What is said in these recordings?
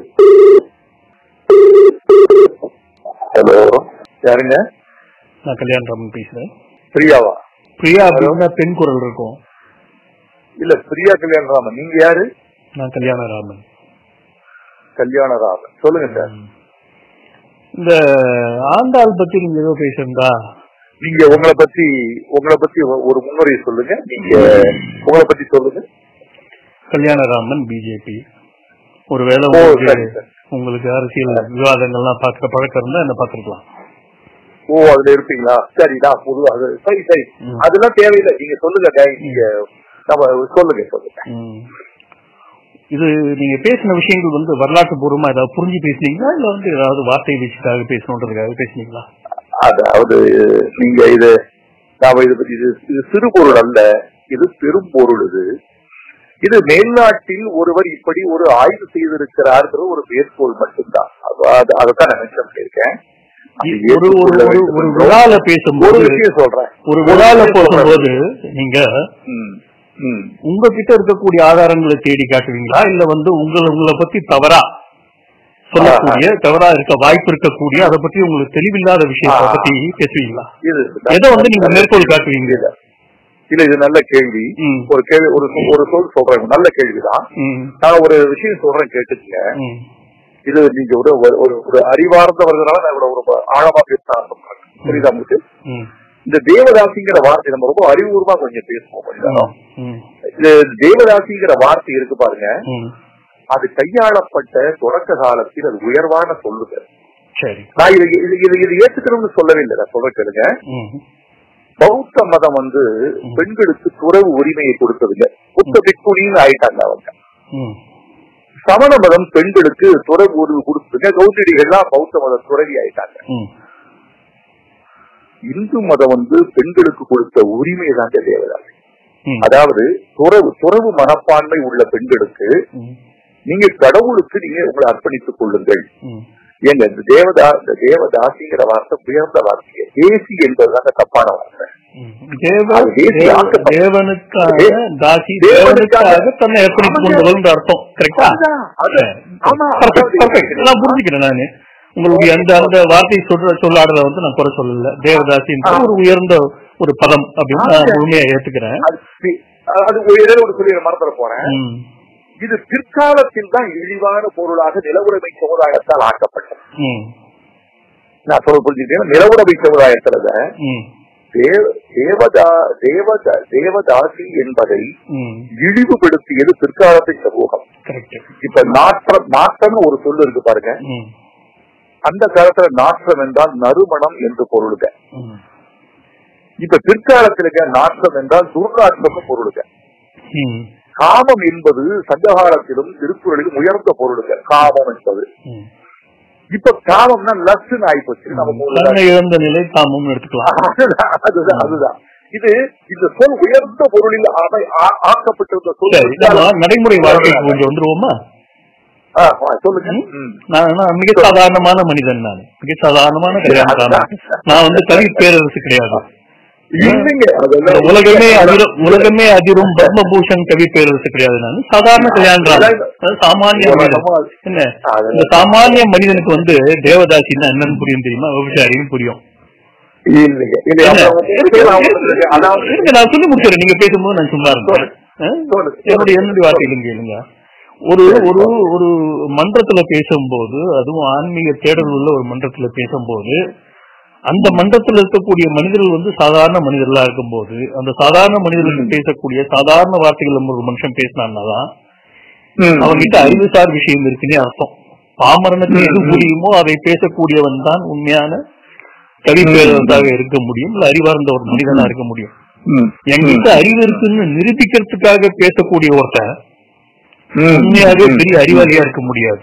Hello யாருங்க நான் கல்யாணராமன் பேசுறேன் பிரியாவா பிரியா அப்படின்னா பெண் குரல் இருக்கும் இல்ல பிரியா கல்யாணராமன் நீங்க யாரு நான் கல்யாணராமன் கல்யாணராமன் சொல்லுங்க சார் இந்த ஆண்டாள் பத்தி நீங்க ஏதோ பேசுறா நீங்க உங்களை பத்தி உங்களை பத்தி ஒரு முன்னுரை சொல்லுங்க நீங்க உங்களை பத்தி சொல்லுங்க கல்யாணராமன் பிஜேபி ஒருவேளை ஓ உங்களுக்கு சரி சார் உங்களுக்கு அரசியல் விவாதங்கள்லாம் பார்க்க பழக்கம் இருந்தா என்ன பார்த்துருக்கலாம் ஓ அதுல இருப்பீங்களா சரி நான் பொதுவா அது சரி சரி ம். அதெல்லாம் தேவையில்லை நீங்க சொல்லுங்க டேய், நீங்க நம்ம சொல்லுங்க சொல்லுங்க ம். இது நீங்க பேசின விஷயங்கள் வந்து வரலாற்று பூர்வமா ஏதாவது புரிஞ்சு பேசுனீங்களா இல்ல வந்து ஏதாவது வார்த்தை வீச்சுக்காக பேசணுன்றதுக்காக பேசுனீங்களா அதாவது நீங்க இது நாம இது பத்தி இது இது சிறு பொருள் அல்ல இது பெரும் பொருள் இது இது மேல்நாட்டில் ஒருவர் இப்படி ஒரு ஆய்வு செய்திருக்கிறார்கள் ஒரு மேற்கோள் மட்டும்தான் அது- அது- அதைத்தான் நான் மென்ஷன் பண்ணியிருக்கேன் அது ஒரு ஒரு ஏற்றுக்கொள்ள ஒரு வேண்டும் ஒரு என்றோ விழால ஒரு பேசும்போது விஷயம் சொல்றேன் ஒரு விழால விஷயம் சொல்றேன். போகும்போது நீங்க ம், ம். உங்ககிட்ட இருக்கக்கூடிய ஆதாரங்களை தேடி காட்டுவீங்களா இல்ல வந்து உங்களை உங்களை பத்தி தவறா சொல்லக்கூடிய தவறா இருக்க வாய்ப்பு இருக்கக்கூடிய அதை பத்தி உங்களுக்கு தெளிவில்லாத விஷயத்தை ஆ. பத்தி பேசுவீங்களா இது எதை வந்து நீங்க மேற்கோள் காட்டுவீங்க இல்ல இல்ல இது நல்ல கேள்வி ம். ஒரு கேள்வி ஒரு சொல்- ஒரு சொல் சொல்றேன் நல்ல கேள்விதான் ம், நான் ஒரு விஷயம் சொல்றேன் கேட்டுக்கங்க ம், இது நீங்க ஒரு ஒரு- ஒரு ஒரு அறிவார்ந்தவர்களால நான் இவ்வளவு ரொம்ப ஆழமா பேச ஆரம்பிக்கிறேன் புரியுதா உங்களுக்கு ம், இந்த தேவதாசிங்கிற வார்த்தை நம்ம ரொம்ப அறிவுபூர்வமா கொஞ்சம் பேசுவோம் கொஞ்ச நேரம். ம், இந்த தேவதாசிங்கிற வார்த்தை இருக்கு பாருங்க ம். அது கையாளப்பட்ட தொடக்க காலத்தில் அது உயர்வான சொல்லுங்க சரி நான் இது இது இது இது ஏத்துக்கணும்னு சொல்லவே இல்லை நான் சொல்ற கேளுங்க ம், பௌத்த மதம் வந்து பெண்களுக்கு துறவு உரிமையை கொடுத்ததில்லை புத்த பிக்குனின்னு ஆயிட்டாங்க அவங்க ம், சமண மதம் பெண்களுக்கு துறவு உரிமை கொடுத்துங்க கௌதடிகள்லாம் பௌத்த மத துறவி ஆயிட்டாங்க ம், இந்து மதம் வந்து பெண்களுக்கு கொடுத்த உரிமை தாங்க தேவதாசி ம், அதாவது துறவு துறவு மனப்பான்மை உள்ள பெண்களுக்கு ம், நீங்க கடவுளுக்கு நீங்க உங்களை அர்ப்பணித்துக் கொள்ளுங்கள் ம். ஏங்க இந்த தேவதா இந்த தேவதாசிங்கிற வார்த்தை உயர்ந்த வார்த்தை தேசி என்பதுதாங்க தப்பான வார்த்தை ம். தேவ அது தேசிய தேவ- ஆக்கப்பட்ட- தேவனுக்காக தே- தாசி தேவனுக்காக தேவனுக்காக தன்னை அர்ப்பணித்துக் கொண்டவள்ன்ற அர்த்தம் கரெக்டா அதுதான், அது- ஆமா, Perfect, அதாவது- perfect. நான் புரிஞ்சுக்கிறேன் நானு உங்களுடைய அந்த அந்த வார்த்தை சொல்ற சொல்லாடுறத வந்து நான் குறை சொல்லல தேவதாசி ஆ. ஒரு உயர்ந்த ஒரு பதம் அப்படின்னு நான் ஆமா. முழுமையா ஏத்துக்கிறேன் அது சி- அது ஒரு இடையில ஒரு சொல்லி மறந்துட போறேன் ம், இது பிற்காலத்தில் தான் இழிவான பொருளாக நிலவுடைமை சமுதாயத்தால் ஆக்கப்பட்டது ம், நான் சொல்ல புரிஞ்சுக்கிட்டேன் நிலவுடைமை சமுதாயத்துலதான் ம், தேவ- தேவதா தேவதா தேவதாசி என்பதை ம். இழிவுபடுத்தியது பிற்காலத்தின் சமூகம் correct. இப்ப நாற்றம் நாற்றம்னு ஒரு சொல்லு இருக்கு பாருங்க ம், அந்த காலத்துல நாற்றம் என்றால் நறுமணம் என்று பொருளுங்க ம், இப்ப பிற்காலத்திலுங்க நாற்றம் என்றால் துர்நாற்றம்னு பொருளுங்க ம், காமம் என்பது சங்ககாலத்திலும் திருக்குறளிலும் உயர்ந்த பொருளுங்க காமம் என்பது ம். இப்ப காமம்னா லஸ்ன்னு ஆயிப்போச்சு நம்ம ஊர்ல. தன்னை இழந்த நிலை காமம் எடுத்துக்கலாம் அதுதான், அதுதான் அதுதான் இது இந்த சொல் உயர்ந்த பொருளில் அமை- ஆ- ஆக்கப்பட்டிருந்த சொல் சரி நம்ம நடைமுறை வாழ்க்கைக்கு கொஞ்சம் வந்துருவோமா ஆ, ஆ, சொல்லுங்க ம். நான் நான் மிக சாதாரணமான மனிதன் நான் மிக சாதாரணமான கல்யாணம் நான் வந்து கவி பேரரசு கிடையாது இல்லைங்க அதெல்லாம் உலகமே அதிரும் உலகமே அதிரும் பத்மபூஷன் கவி பேரரசு கிடையாது நான் சாதாரண கல்யாணம் சாமானிய மனிதன் என்ன இந்த சாமானிய மனிதனுக்கு வந்து தேவதாசின்னா என்னன்னு புரியும் தெரியுமா விவசாயியும் புரியும் இல்லைங்க இல்ல என்ன? அப்புறம் உங்களுக்கு நான் உங்களுக்கு அதாவது இருங்க, நான் சொல்லி முடிச்சிடறேன் நீங்க பேசும்போது நான் சும்மா இருந்தேன் ஆ? சொல்லு. என்னுடைய என்னுடைய வார்த்தைகளும் கேளுங்க ஒரு ஒரு ஒரு மன்றத்துல பேசும்போது அதுவும் ஆன்மீக தேடல் உள்ள ஒரு மன்றத்துல பேசும்போது அந்த மன்றத்துல இருக்கக்கூடிய மனிதர்கள் வந்து சாதாரண மனிதர்களா இருக்கும்போது அந்த சாதாரண மனிதர்களுக்கு பேசக்கூடிய சாதாரண வார்த்தைகள் நம்ம ஒரு மனுஷன் பேசினாதான் ம். அவன்கிட்ட அறிவுசார் விஷயம் இருக்குன்னே அர்த்தம் பாமரனுக்கு எது முடியுமோ அதை பேசக்கூடியவன் தான் உண்மையான கவி பேரரசாக இருக்க முடியும் இல்ல அறிவார்ந்த ஒரு மனிதனா இருக்க முடியும் ம். என்கிட்ட அறிவு இருக்குன்னு நிரூபிக்கிறதுக்காக பேசக்கூடிய ஒருத்தன் ம். உண்மையாவே பெரிய அறிவாளியா இருக்க முடியாது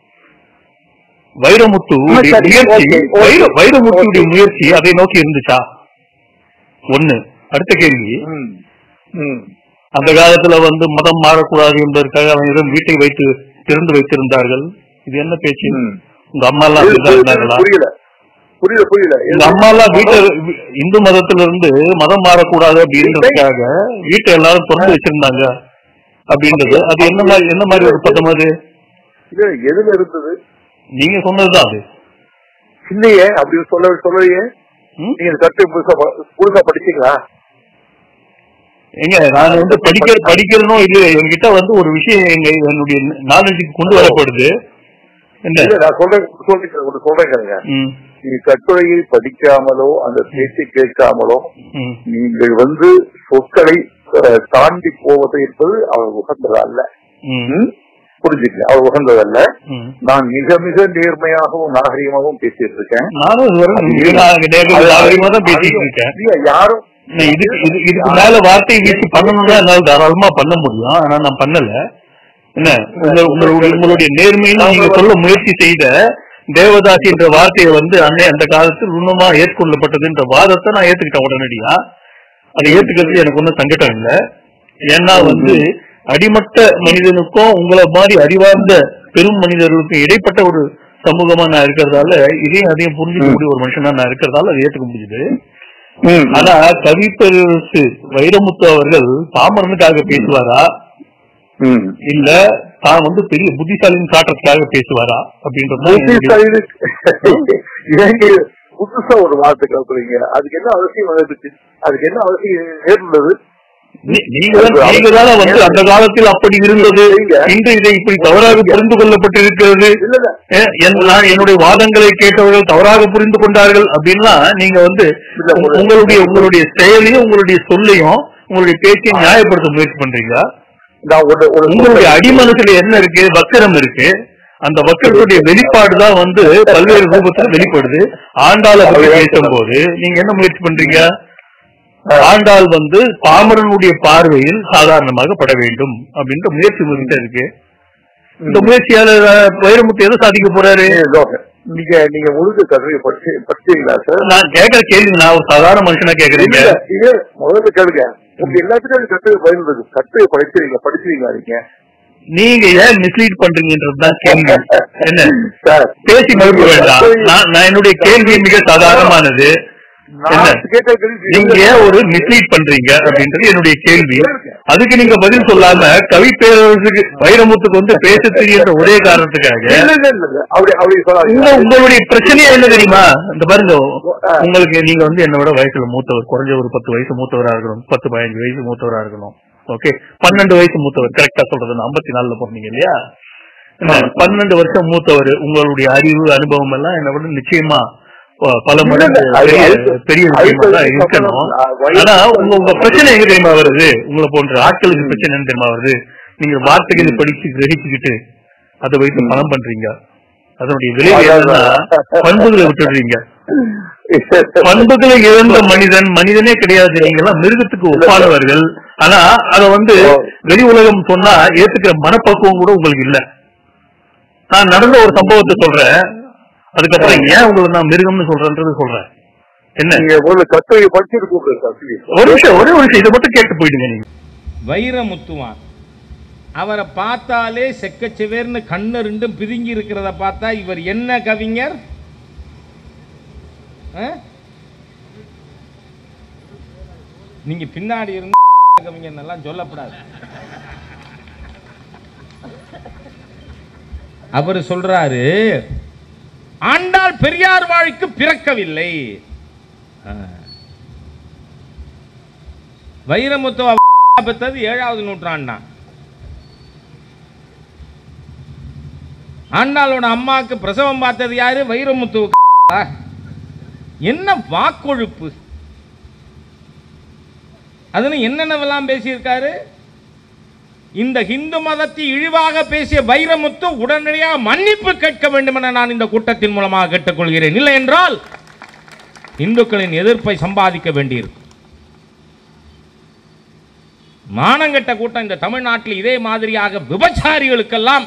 வைரமுத்து ஆமா, சரி, முயற்சி okay, okay. வைர வைரமுத்துடைய முயற்சி அதை நோக்கி இருந்துச்சா ஒண்ணு அடுத்த கேள்வி ம். ம். அந்த காலத்துல வந்து மதம் மாறக்கூடாது என்பதற்காக அவனிடம் வீட்டை வைத்து திறந்து வைத்திருந்தார்கள் இது என்ன பேச்சு ம். உங்க அம்மா எல்லாம் அப்படிதான் இருந்தாங்களா புரியல புரியல புரியல உங்க அம்மா எல்லாம் வீட்டை இந்து மதத்துல இருந்து மதம் மாறக்கூடாது அப்படின்றதுக்காக வீட்டை எல்லாரும் திறந்து வச்சிருந்தாங்க அப்படின்றது அது என்ன மாதிரி என்ன மாதிரி ஒரு பதம் அது இது எதுல இருந்தது நீங்க சொன்னதுதான் அது இல்லையே அப்படின்னு சொல்ல சொல்லலையே ம்? நீங்க இந்த கட்டு புதுசா ப- புதுசா படிச்சீங்களா ஏங்க நான் வந்து படிக்கிற படிக்கிறனும் இது என்கிட்ட வந்து ஒரு விஷயம் எங்க என்னுடைய நாலேஜுக்கு கொண்டு வரப்படுது என்ன இல்ல நான் சொல்றேன் சொல்றேன் ஒன்று சொல்றேங்க ம், நீங்க கட்டுரையை படிக்காமலோ அந்த பேச்சை கேட்காமலோ ம், நீங்கள் வந்து சொற்களை அஹ், தாண்டி போவது என்பது அவர் உகந்தது அல்ல ம், ம்? புரிஞ்சுக்க அவர் உகந்ததல்ல ம். நான் மிக மிக நேர்மையாகவும் நாகரிகமாகவும் பேசிட்டு இருக்கேன் நானும் இதுவரை மிக நா- நேர்மையா நாகரிகமா தான் பேசிட்டு இருக்கேன் இல்ல, யாரும் நான் இதுக்கு இது இதுக்கு மேல வார்த்தை வீசி பண்ணணும்னா என்னால தாராளமா பண்ண முடியும் ஆனா நான் பண்ணல என்ன உங்க- உங்களுடைய உங்களுடைய நேர்மையில நீங்க சொல்ல முயற்சி செய்த தேவதாசி என்ற வார்த்தையை வந்து அன்னை அந்த காலத்தில் உண்மமா ஏற்றுக்கொள்ளப்பட்டதுன்ற வாதத்தை நான் ஏத்துக்கிட்டேன் உடனடியா அதை ஏத்துக்கிறது எனக்கு ஒன்றும் சங்கடம் இல்லை ஏன்னா வந்து அடிமட்ட மனிதனுக்கும் உங்களை மாதிரி அறிவார்ந்த பெரும் மனிதர்களுக்கும் இடைப்பட்ட ஒரு சமூகமா நான் இருக்கிறதால இதையும் அதையும் புரிஞ்சுக்கக்கூடிய ஒரு மனுஷனா நான் இருக்கிறதால அதை ஏத்துக்க முடியுது ம். ஆனா கவிப்பெருசு வைரமுத்து அவர்கள் பாமரனுக்காக பேசுவாரா ம். இல்ல தான் வந்து பெரிய புத்திசாலின்னு காட்டுறதுக்காக பேசுவாரா அப்படின்றது தான் என்னுடைய- புத்திசாலி ஏங்க புதுசா ஒரு வார்த்தை கலப்புறீங்க அதுக்கு என்ன அவசியம் வந்துச்சு அதுக்கு என்ன அவசியம் ஏற்படுது நீ- நீங்க தான் நீங்க தானே வந்து அந்த காலத்தில் அப்படி இருந்தது இன்று இதை இப்படி தவறாக புரிந்து கொள்ளப்பட்டிருக்கிறது இல்ல இல்ல ஏ, என்- நான் என்னுடைய வாதங்களை கேட்டவர்கள் தவறாக புரிந்து கொண்டார்கள் அப்படின்னா நீங்க வந்து இல்ல, ஒரு- உங்களுடைய உங்களுடைய செயலையும் உங்களுடைய சொல்லையும் உங்களுடைய பேச்சையும் நியாயப்படுத்த முயற்சி பண்றீங்க நான் ஒரு ஒரு உங்களுடைய அடிமனசுல என்ன இருக்கு வக்கரம் இருக்கு அந்த வக்கரத்துடைய வெளிப்பாடு தான் வந்து பல்வேறு ரூபத்துல வெளிப்படுது ஆண்டாளை பத்தி பேசும்போது நீங்க என்ன முயற்சி பண்றீங்க ஆண்டாள் வந்து பாமரனுடைய பார்வையில் சாதாரணமாக பட வேண்டும் அப்படின்ற முயற்சி உங்ககிட்ட இருக்கு இந்த முயற்சியால அஹ், வைரமுத்து எதை சாதிக்க போறாரு நீங்க நீங்க முழுக்க கதையை படிச்சு படிச்சீங்களா சார் நான் கேட்கிற கேள்வி நான் ஒரு சாதாரண மனுஷனா கேக்குறீங்க இல்ல, இது முதல்ல கேளுங்க உங்க எல்லாத்துக்கும் கட்டுரை பயன் இருக்கு கட்டுரை படிச்சிருக்கீங்க படிச்சிருக்கீங்களா நீங்க நீங்க ஏன் மிஸ்லீட் பண்றீங்கன்றதுதான் கேள்வி என்ன சார் பேசி மறுக்க வேண்டாம் நான் நான் என்னுடைய கேள்வி மிக சாதாரணமானது என்ன நான் கேட்ட கேள்வி நீங்க ஏன் ஒரு மிஸ்லீட் பண்றீங்க அப்படின்றது என்னுடைய கேள்வி அதுக்கு நீங்க பதில் சொல்லாம கவி பேரரசுக்கு வைரமுத்துக்கு வந்து பேச தெரியுன்ற ஒரே காரணத்துக்காக இல்ல, இல்ல, இல்ல, இல்ல. அப்படி அப்படி உங்க சொல்லாதீங்க உங்களுடைய பிரச்சனையே என்ன தெரியுமா இந்த பாருங்க உங்களுக்கு நீங்க வந்து என்னை விட வயசுல மூத்தவர் குறைஞ்ச ஒரு பத்து வயசு மூத்தவரா இருக்கணும் பத்து பதினஞ்சு வயசு மூத்தவரா இருக்கணும் ஓகே பன்னெண்டு வயசு மூத்தவர் கரெக்டா சொல்றது ஐம்பத்தி நாலுல பிறந்தீங்க இல்லையா என்ன, பன்னெண்டு வருஷம் மூத்தவர் உங்களுடைய அறிவு அனுபவம் எல்லாம் என்னை விட நிச்சயமா ப- பல மடங்கு அது- பெரிய அது- பெரிய விஷயமா தான் இருக்கணும் ஆனா உங்க உங்க பிரச்சனை எங்க தெரியுமா வருது உங்களை போன்ற ஆட்களுக்கு பிரச்சனை என்ன தெரியுமா வருது நீங்க வார்த்தைகளை படிச்சு கிரகிச்சுக்கிட்டு அதை வைத்து பணம் பண்றீங்க அதனுடைய விளைவு என்னன்னா பண்புகளை விட்டுடுறீங்க பண்புகளை இழந்த மனிதன் மனிதனே கிடையாது நீங்க எல்லாம் மிருகத்துக்கு ஒப்பானவர்கள் ஆனா அத வந்து வெளி உலகம் சொன்னா ஏத்துக்கிற மனப்பக்குவம் கூட உங்களுக்கு இல்ல நான் நடந்த ஒரு சம்பவத்தை சொல்றேன் அதுக்கப்புறம் ஏன் உங்களை நான் மிருகம்னு சொல்றேன்றது சொல்றேன் என்ன நீங்க முதல்ல கட்டுரையை படிச்சுட்டு கூப்பிடுங்க சார் please. ஒரு நிமிஷம் ஒரே ஒரு நிமிஷம் இதை மட்டும் கேட்டு போயிடுங்க நீங்க வைரமுத்துவான் அவரை பார்த்தாலே செக்கச்செவேர்னு கண்ணு ரெண்டும் பிதுங்கி இருக்கிறத பார்த்தா இவர் என்ன கவிஞர் ஆ? நீங்க பின்னாடி இருந்து கவிஞர் எல்லாம் சொல்லப்படாது அவர் சொல்றாரு ஆண்டாள் பெரியார் வாழ்க்கு பிறக்கவில்லை ஆ. வைரமுத்து பெற்றது ஏழாவது நூற்றாண்டான் ஆண்டாளோட அம்மாவுக்கு பிரசவம் பார்த்தது யாரு வைரமுத்து என்ன வாக்கொழுப்பு அதுல என்னென்னவெல்லாம் பேசியிருக்காரு இந்த இந்து மதத்தை இழிவாக பேசிய வைரமுத்து உடனடியாக மன்னிப்பு கேட்க வேண்டும் என நான் இந்த கூட்டத்தின் மூலமாக கேட்டுக்கொள்கிறேன் இல்லை என்றால் இந்துக்களின் எதிர்ப்பை சம்பாதிக்க வேண்டியிருக்கும் மானங்கெட்ட கூட்டம் இந்த தமிழ்நாட்டில் இதே மாதிரியாக விபச்சாரிகளுக்கெல்லாம்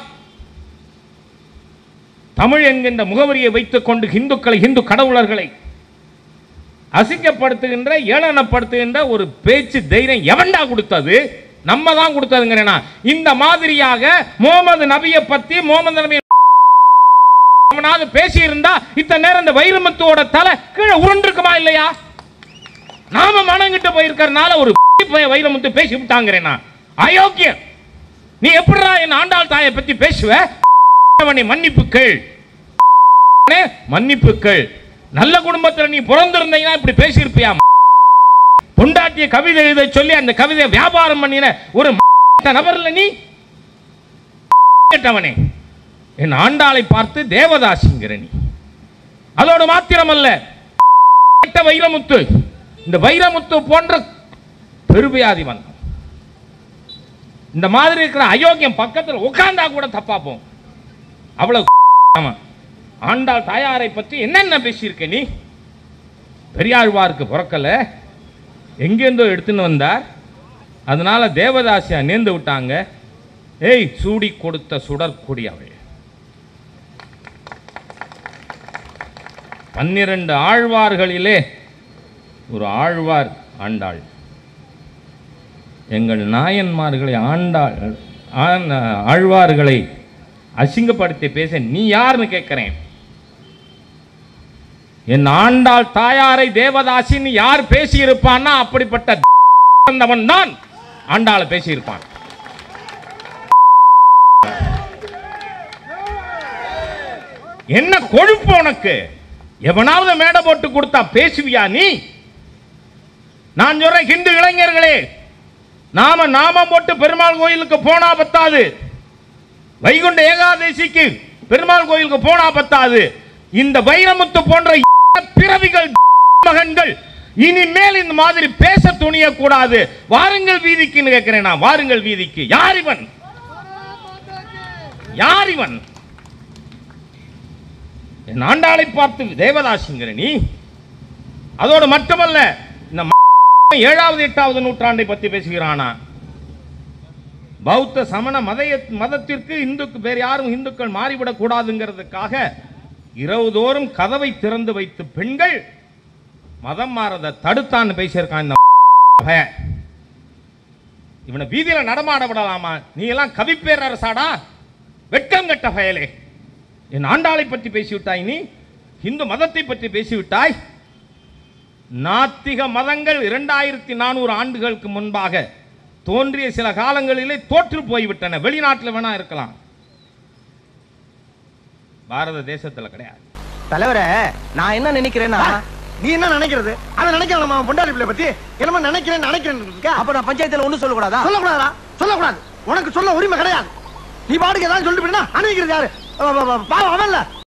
தமிழ் என்கின்ற முகவரியை வைத்துக் கொண்டு இந்துக்களை இந்து கடவுளர்களை அசிங்கப்படுத்துகின்ற ஏளனப்படுத்துகின்ற ஒரு பேச்சு தைரியம் எவன்டா கொடுத்தது நம்ம தான் கொடுத்ததுங்கிறேனா இந்த மாதிரியாக முகமது நபியை பத்தி முகமது நபி அவனாவது பேசியிருந்தா இத்தனை நேரம் இந்த வைரமுத்துவோட தலை கீழே உருண்டிருக்குமா இல்லையா நாம மனங்கிட்டு போயிருக்கறனால ஒரு பையன் வைரமுத்து பேசி விட்டாங்கிறேனா அயோக்கியம் நீ எப்படிடா என் ஆண்டாள் தாயை பத்தி பேசுவ அவனை மன்னிப்புக்கள் மன்னிப்புக்கள் நல்ல குடும்பத்துல நீ பிறந்திருந்தீங்கன்னா இப்படி பேசியிருப்பியா பொண்டாட்டிய கவிதை எழுத சொல்லி அந்த கவிதையை வியாபாரம் பண்ணின ஒரு நபர்ல நீ கேட்டவனே என் ஆண்டாளை பார்த்து தேவதாசிங்கிற நீ அதோடு மாத்திரமல்ல கெட்ட வைரமுத்து இந்த வைரமுத்து போன்ற பெருவியாதி வந்தான் இந்த மாதிரி இருக்கிற அயோக்கியம் பக்கத்தில் உட்கார்ந்தா கூட தப்பா போகும் அவ்வளவு ஆமா ஆண்டாள் தாயாரை பற்றி என்னென்ன பேசியிருக்க நீ பெரியாழ்வாருக்கு பிறக்கல எங்கேருந்தோ எடுத்துன்னு வந்தார் அதனால தேவதாசியா நேர்ந்து விட்டாங்க ஏய் சூடி கொடுத்த சுடற்கொடி அவள் பன்னிரண்டு ஆழ்வார்களிலே ஒரு ஆழ்வார் ஆண்டாள் எங்கள் நாயன்மார்களை ஆண்டாள் ஆண்- ஆழ்வார்களை அசிங்கப்படுத்தி பேச நீ யாருன்னு கேட்கிறேன் என் ஆண்டாள் தாயாரை தேவதாசின்னு யார் பேசியிருப்பான்னா அப்படிப்பட்ட வந்தவன் தான் ஆண்டாளை பேசியிருப்பான் என்ன கொழுப்பு உனக்கு எவனாவது மேடை போட்டு கொடுத்தா பேசுவியா நீ நான் சொல்றேன் ஹிந்து இளைஞர்களே நாம நாமம் போட்டு பெருமாள் கோயிலுக்கு போனா பத்தாது வைகுண்ட ஏகாதசிக்கு பெருமாள் கோயிலுக்கு போனா பத்தாது இந்த வைரமுத்து போன்ற பிறவிகள் மகன்கள் இனிமேல் இந்த மாதிரி பேச துணிய கூடாது வாருங்கள் வீதிக்குன்னு கேட்கிறேன் நான் வாருங்கள் வீதிக்கு யார் இவன் யார் இவன் என் ஆண்டாளை பார்த்து தேவதாசிங்கிற நீ அதோடு மட்டுமல்ல இந்த ம- ஏழாவது எட்டாவது நூற்றாண்டை பத்தி பேசுகிறானா பௌத்த சமண மதைய மதத்திற்கு இந்துக்கு வேறு யாரும் இந்துக்கள் மாறிவிடக் கூடாதுங்கிறதுக்காக இரவுதோறும் கதவை திறந்து வைத்து பெண்கள் மதம் மாறத தடுத்தான்னு பேசியிருக்கான் இந்த பய. இவனை வீதியில நடமாட விடலாமா நீ எல்லாம் கவிப்பேரரசாடா வெட்கம் கட்ட பயலே என் ஆண்டாளை பற்றி பேசிவிட்டாய் நீ இந்து மதத்தை பற்றி பேசிவிட்டாய் நாத்திக மதங்கள் இரண்டாயிரத்தி நானூறு ஆண்டுகளுக்கு முன்பாக தோன்றிய சில காலங்களிலே தோற்று போய்விட்டன வெளிநாட்டில் வேணா இருக்கலாம் பாரத தேசத்துல கிடையாது தலைவரே நான் என்ன நினைக்கிறேன்னா நீ என்ன நினைக்கிறது அதை நினைக்கலாம் நம்ம பொண்டாடி பிள்ளை பத்தி என்னமோ நினைக்கிறேன் நினைக்கிறேன் இருக்க அப்ப நான் பஞ்சாயத்துல ஒண்ணும் சொல்லக்கூடாதா சொல்லக்கூடாதா சொல்லக்கூடாது உனக்கு சொல்ல உரிமை கிடையாது நீ பாட்டுக்கு ஏதாவது சொல்லிட்டு போயினா அனுப்பிக்கிறது யாரு அவ- அவ- அவ- பாவம் அவன்ல